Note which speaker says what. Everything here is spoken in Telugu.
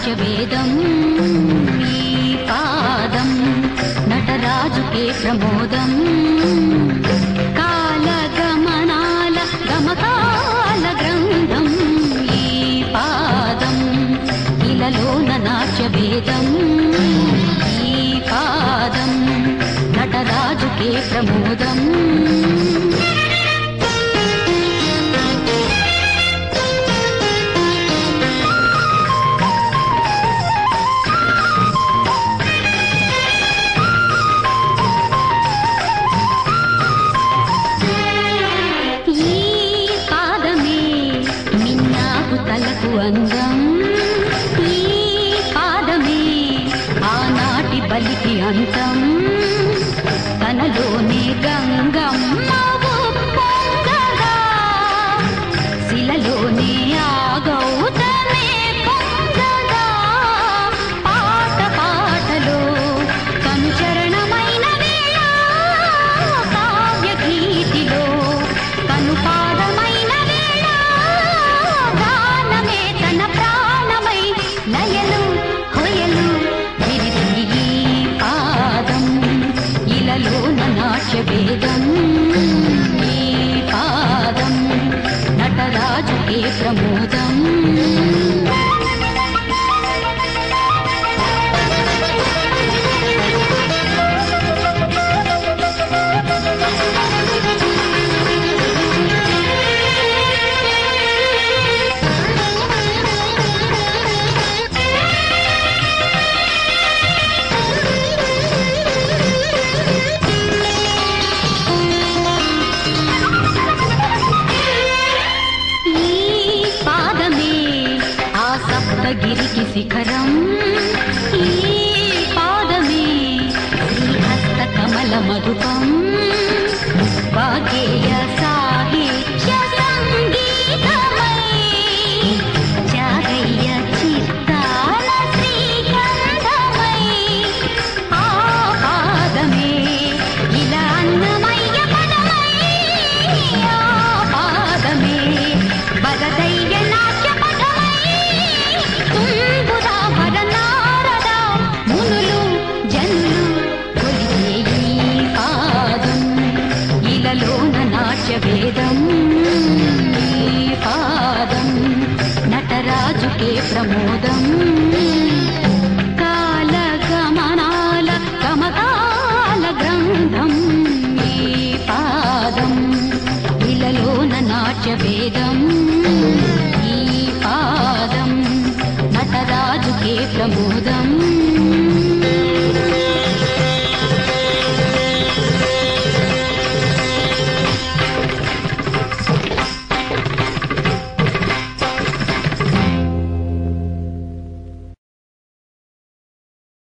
Speaker 1: నాట్యవేదం ఈ పాదం నటరాజుకే ప్రమోదం కాలగమనాల గమకాల గ్రంథం ఈ పాదం ఇలలోన నాట్యవేదం ఈ పాదం నటరాజుకే ప్రమోదం ఈ పాదమే మిన్నాకు తలకు అందం ఈ పాదమే ఆనాటి బలికి అంతం తనలోనే గంగమ్మ పొంగగా శిలలోనే ఆ గౌతమే పొంగగా పాట పాటలో కనుచరణమైన వేళ కావ్య గీతిలో కనుపాదమైన వేళ గానమే తన ప్రాణమై లయలు హొయలు విరిసి ఈ పాదం ఇలలోన నాట్య వేదం ఈ పాదం నటరాజుకే ప్రమోదం ఈ పాదమే ఆ సప్తగిరికి శిఖరం ఈ పాదమే శ్రీహస్త కమల మధుపం వాగేయ సాహిత్య సంగీతమై జాగయ్య చిత్తాల శ్రీగంధమై ఆ పాదమే ఇలా అన్నమయ్య పదమై ఆ పాదమే వరదయ్య నాట్య పదమై తుంబురాభర నారద మునులు జనులు కొలిచే ఈ పాదం ఇలలోన నాట్య వేదం ఈ పాదం నటరాజుకే ప్రమోదం